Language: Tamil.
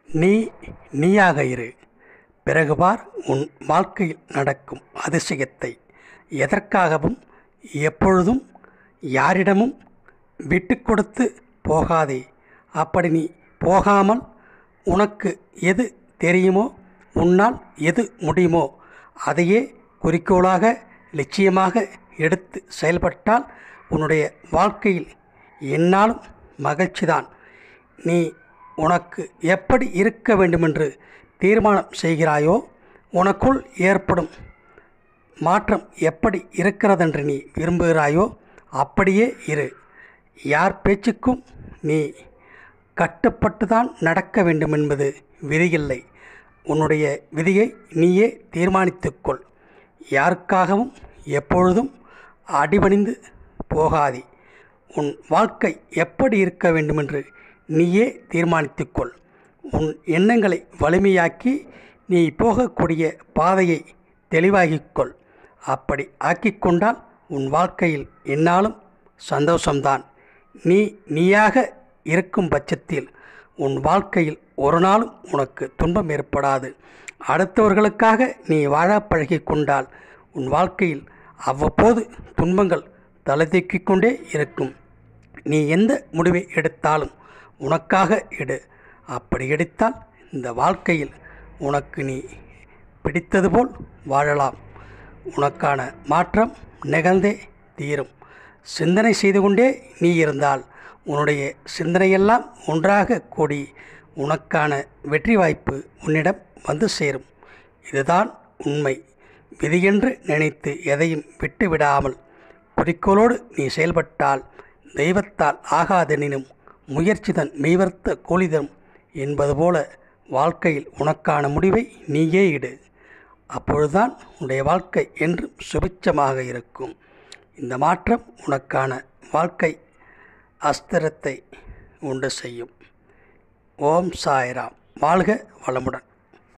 நீ நீயாக இரு பிறகு பார் உன் வாழ்க்கையில் நடக்கும் அதிசயத்தை எதற்காகவும் எப்பொழுதும் யாரிடமும் விட்டு கொடுத்து போகாதே அப்படி நீ போகாமல் உனக்கு எது தெரியுமோ உன்னால் எது முடியுமோ அதையே குறிக்கோளாக லட்சியமாக எடுத்து செயல்பட்டால் உன்னுடைய வாழ்க்கையில் என்னாலும் மகிழ்ச்சிதான் நீ உனக்கு எப்படி இருக்க வேண்டுமென்று தீர்மானம் செய்கிறாயோ உனக்குள் ஏற்படும் மாற்றம் எப்படி இருக்கிறதென்று நீ விரும்புகிறாயோ அப்படியே இரு யார் பேச்சுக்கும் நீ கட்டுப்பட்டு தான் நடக்க வேண்டும் என்பது விதியில்லை உன்னுடைய விதியை நீயே தீர்மானித்துக்கொள் யாருக்காகவும் எப்பொழுதும் அடிபணிந்து போகாதே உன் வாழ்க்கை எப்படி இருக்க வேண்டுமென்று நீயே தீர்மானித்துக்கொள் உன் எண்ணங்களை வலிமையாக்கி நீ போகக்கூடிய பாதையை தெளிவாகிக்கொள் அப்படி ஆக்கிக்கொண்டால் உன் வாழ்க்கையில் என்னாலும் சந்தோஷம்தான் நீ நீயாக இருக்கும் பட்சத்தில் உன் வாழ்க்கையில் ஒரு நாளும் உனக்கு துன்பம் ஏற்படாது அடுத்தவர்களுக்காக நீ வாழ பழகி கொண்டால் உன் வாழ்க்கையில் அவ்வப்போது துன்பங்கள் தலை தூக்கிக் கொண்டே இருக்கும் நீ எந்த முடிவை எடுத்தாலும் உனக்காக எடு அப்படி எடுத்தால் இந்த வாழ்க்கையில் உனக்கு நீ பிடித்தது போல் வாழலாம் உனக்கான மாற்றம் நிகழ்ந்தே தீரும் சிந்தனை செய்து கொண்டே நீ இருந்தால் உன்னுடைய சிந்தனையெல்லாம் ஒன்றாக கூடி உனக்கான வெற்றி வாய்ப்பு உன்னிடம் வந்து சேரும் இதுதான் உண்மை விதியென்று நினைத்து எதையும் விட்டுவிடாமல் குறிக்கோளோடு நீ செயல்பட்டால் தெய்வத்தால் ஆகாதெனினும் முயற்சி தன் மெய்வர்த்த கூலிதம் என்பது போல வாழ்க்கையில் உனக்கான முடிவை நீயே இடு அப்பொழுதுதான் உன்னுடைய வாழ்க்கை என்றும் சுபிச்சமாக இருக்கும் இந்த மாற்றம் உனக்கான வாழ்க்கை அஸ்திரத்தை உண்டு செய்யும் ஓம் சாய்ராம் வாழ்க வளமுடன்